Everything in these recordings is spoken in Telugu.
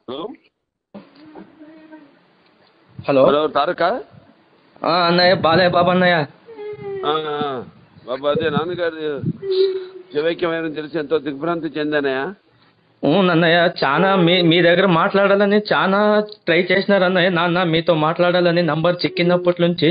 హలో హలో హలో తారక ఆ, అన్నయ్య బాలయ్య బాబు అన్నయ్య బాబా అదే నాన్నగారు శివైక్యమైన తెలిసి ఎంతో దిగ్భ్రాంతి చెందానయా అవును అన్నయ్య చాలా మీ మీ దగ్గర మాట్లాడాలని చాలా ట్రై చేసినారు అన్నయ్య నాన్న మీతో మాట్లాడాలని నంబర్ చిక్కినప్పటి నుంచి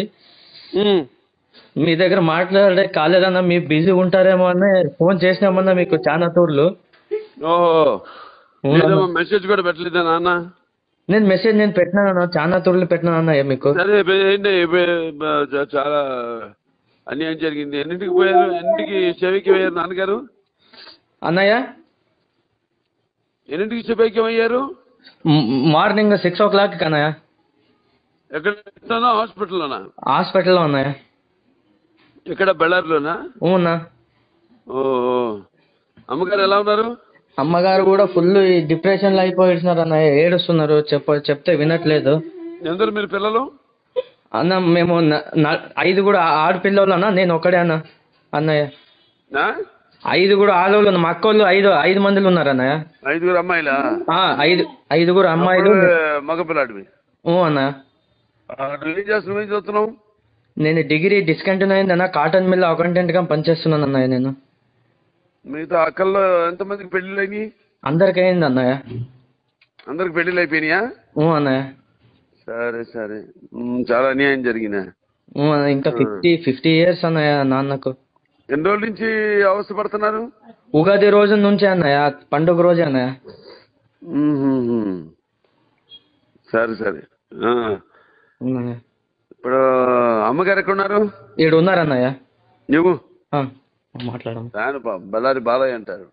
మీ దగ్గర మాట్లాడే కాలేదన్న మీరు బిజీ ఉంటారేమో అన్న ఫోన్ చేసినామన్నా మీకు చాలా తూర్లు ఓహో అవునన్నా. ఏదో మెసేజ్ కూడా పెట్టలేదా నాన్న నేను మెసేజ్ నేను పెట్టినాను చాలా తూర్లు పెట్టినాను అన్నయ్య మీకు సరే ఇప్పుడు ఏంటి ఇప్పుడు చ- చాలా అన్యాయం జరిగింది ఎన్నింటికి పోయారు ఎన్నింటికి శివైక్యం అయ్యారు నాన్నగారు అన్నయ్య ఎన్నింటికి శివైక్యం అయ్యారు మ్- మార్నింగ్ సిక్స్ ఓ క్లాక్ అన్నయ్య ఎక్కడ ఇంట్లోనా హాస్పిటల్లోనా హాస్పిటల్లో అన్నయ్య ఎక్కడ బళ్ళారిలోనా అవునా ఓ ఓ. అమ్మగారు ఎలా ఉన్నారు అమ్మగారు కూడా ఫుల్ డిప్రెషన్లో అయిపోయిస్తున్నారు అన్నయ్య ఏడుస్తున్నారు చెప్ప చెప్తే వినట్లేదు ఎందరు మీరు పిల్లలు అన్న మేము న- న- ఐదు కూడా ఆడపిల్లలు అన్న నేను ఒక్కడే అన్న అన్నయ్య ఆ? ఐదు కూడా ఆడవాళ్ళు మా అక్కోళ్ళు ఐదు ఐదు మందిలు ఉన్నారు అన్నయ్య ఐదుగురు అమ్మాయిలా ఆ, ఐదు ఐదుగురు అమ్మాయిలు మగపిల్లాడివి ఊ అన్న ఆ, నువ్వు ఏం చేస్తున్నావు ఏం చదువుతున్నావు నేను డిగ్రీ డిస్కంటిన్యూ అయింది అన్న కాటన్ మిల్ అకౌంటెంట్ గా పనిచేస్తున్నాను అన్నయ్య నేను మిగతా అక్కల్లో ఎంతమందికి పెళ్లిళ్ళు అయినాయి అందరికి అయింది అన్నయ్య అందరికి పెళ్లిళ్ళు అయిపోయినాయా ఊ అన్నయ్య సరే సరే ఉమ్, చాలా అన్యాయం జరిగిందా ఊ అన్నయ్య. ఇంకా ఫిఫ్టీ ఫిఫ్టీ ఇయర్స్ అన్నయ్య నాన్నకు ఎన్ని రోజుల నుంచి అవస్థ పడుతున్నారు ఉగాది రోజు నుంచే అన్నయ్య పండుగ రోజే అన్నయ్య ఉహుహు. సరే సరే ఆ. ఊ అన్నయ్య. ఇప్పుడు అమ్మగారు ఎక్కడ ఉన్నారు ఈడు ఉన్నారు అన్నయ్య నువ్వు ఆ, మాట్లాడము ఆయన బా- బళ్ళారి బాలయ్య అంటారు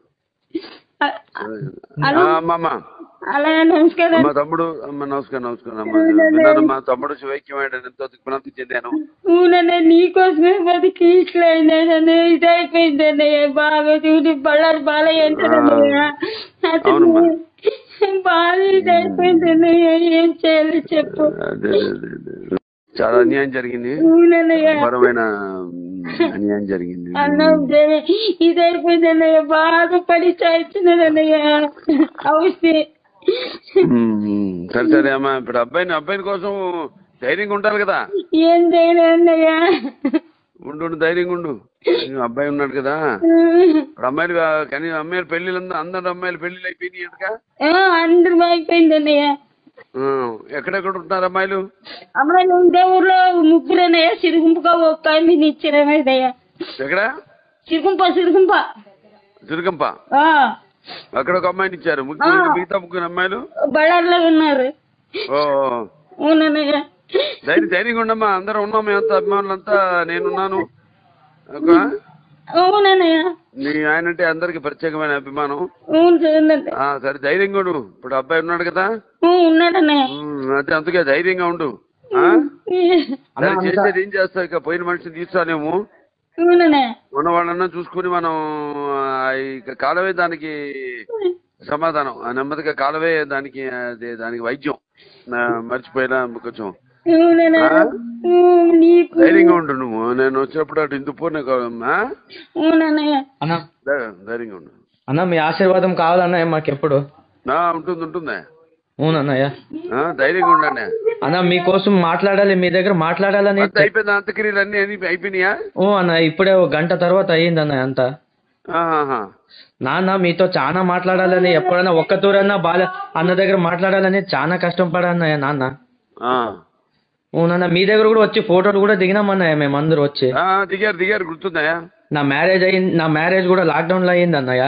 హలో ఆ, అమ్మమ్మ అలా నమస్కారం మా తమ్ముడు అమ్మ నమస్కారం నమస్కారం అమ్మ విన్నాను మా తమ్ముడు శివైక్యమైన ఎంతో దిగ్భ్రాంతి చెందాను ఊననే నీకోసమే బతికి ఇట్లా అయినాననే ఇది అయిపోయిందన్నయ్య బాగా చూసి బళ్ళారి బాలయ్య అంటారన్నయ్య అసలు అవునమ్మా. బాగా ఇది అయిపోయిందన్నయ్య ఏం చేయాలి చెప్పు అదే, అదే, అదే. చాలా అన్యాయం జరిగింది ఊనన్నయ్య ఘోరమైన అన్యాయం జరిగింది అన్నం జరి- ఇది అయిపోయిందన్నయ్య బాగా పడి చాయిస్తున్నదన్నయ్య అవసి ఉమ్, సరే సరే అమ్మా ఇప్పుడు అబ్బాయిని అబ్బాయిని కోసం ధైర్యంగా ఉండాలి కదా ఏం చేయలే అన్నయ్య ఉండు ఉండు, ధైర్యంగా ఉండు అబ్బాయి ఉన్నాడు కదా ఇప్పుడు అమ్మాయిలు కానీ అమ్మాయిలు పెళ్లిళ్ళు అందరు అమ్మాయిలు పెళ్లిళ్ళు అయిపోయినాయి అంటగా ఆ, అందరూ అయిపోయిందన్నయ్య ఆ, ఎక్కడెక్కడ ఉంటున్నారు అమ్మాయిలు అమ్మాయిలు ఉండే ఊర్లో ముగ్గురన్నయ్య సిరుగుంపుగా ఒక్క ఆమెని ఇచ్చారన్నయ్య ఎక్కడ సిరుగుంప సిరుగుంప దుర్గంప ఆ, అక్కడ ఒక అమ్మాయిని ఇచ్చారు ముగ్గురు ఇంకా మిగతా ముగ్గురు అమ్మాయిలు బళ్ళారిలో ఉన్నారు ఓ అవునన్నయ్య ధైర్యం ధైర్యంగా ఉండమ్మా అందరం ఉన్నాం మేమంతా అభిమానులంతా నేనున్నాను ఒక అవునన్నయ్య నీ ఆయన అంటే అందరికి ప్రత్యేకమైన అభిమానం అవును చూడండి ఆ సరే ధైర్యంగా ఉండు ఇప్పుడు అబ్బాయి ఉన్నాడు కదా ఉన్నాడన్నయ్య ఉమ్, అదే అందుకే ధైర్యంగా ఉండు ఆ? సరే చేసేది ఏం చేస్తావు ఇక పోయిన మనిషిని తీస్తానేమో అవునన్నయ్య ఉన్న వాళ్ళన్నా చూసుకుని మనం ఆ, ఇక కాలవే దానికి సమాధానం ఆ నెమ్మదిగా కాలవే దానికి అదే దానికి వైద్యం నా మర్చిపోయినా కొంచెం అవునన్నయ్య ఆ? ఉమ్, నీకు ధైర్యంగా ఉండు నువ్వు నేను వచ్చినప్పుడు అటు ఇందుపూర్ అవునన్నయ్య అన్న ధైర్యంగా ఉండు అన్న మీ ఆశీర్వాదం కావాలన్నయ్య మాకెప్పుడు నా ఉంటుంది ఉంటుంది అవునన్నయ్య ఆ, ధైర్యంగా ఉండండి అన్న మీకోసం మాట్లాడాలి మీ దగ్గర మాట్లాడాలని అంత అయిపోయింది అంతక్రియలు అన్ని అన్ని అయిపోయినాయా ఓ అన్న ఇప్పుడే ఒక గంట తర్వాత అయ్యింది అన్నయ్య అంతా ఆహాహా. నాన్న మీతో చాలా మాట్లాడాలని ఎప్పుడైనా ఒక్క తూరన్నా బాల అన్న దగ్గర మాట్లాడాలని చాలా కష్టం పడన్నయ్య నాన్న ఆ. అవునన్న మీ దగ్గర కూడా వచ్చి ఫోటోలు కూడా దిగినామన్నయ్య మేము అందరూ వచ్చి ఆ, దిగారు దిగారు గుర్తుందా నా మ్యారేజ్ అయింది నా మ్యారేజ్ కూడా లాక్డౌన్ లో అయింది అన్నయ్య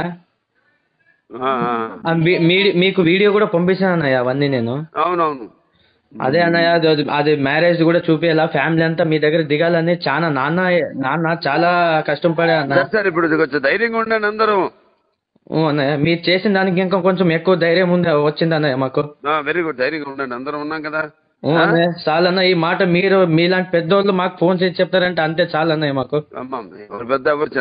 ఆ, ఆ. ఆ మీ- మీ- మీకు వీడియో కూడా పంపించాను అన్నయ్య అవన్నీ నేను అవునవును అదే అన్నయ్య అది- అది- అది మ్యారేజ్ కూడా చూపించాలా ఫ్యామిలీ అంతా మీ దగ్గర దిగాలని చాలా నాన్న నాన్న చాలా కష్టం పడే అన్న సరే సరే ఇప్పుడు కొంచెం ధైర్యంగా ఉండండి అందరూ ఊ అన్నయ్య మీరు చేసిన దానికి ఇంకా కొంచెం ఎక్కువ ధైర్యం ఉంది వచ్చింది అన్నయ్య మాకు వెరీ గుడ్ ధైర్యంగా ఉండండి అందరం ఉన్నాం కదా ఊ అన్నయ్య చాలన్న ఈ మాట మీరు మీలాంటి పెద్దోళ్ళు మాకు ఫోన్ చేసి చెప్తారంటే అంతే చాలు అన్నయ్య మాకు అమ్మా ఎవరు పెద్ద ఎవరు చిన్న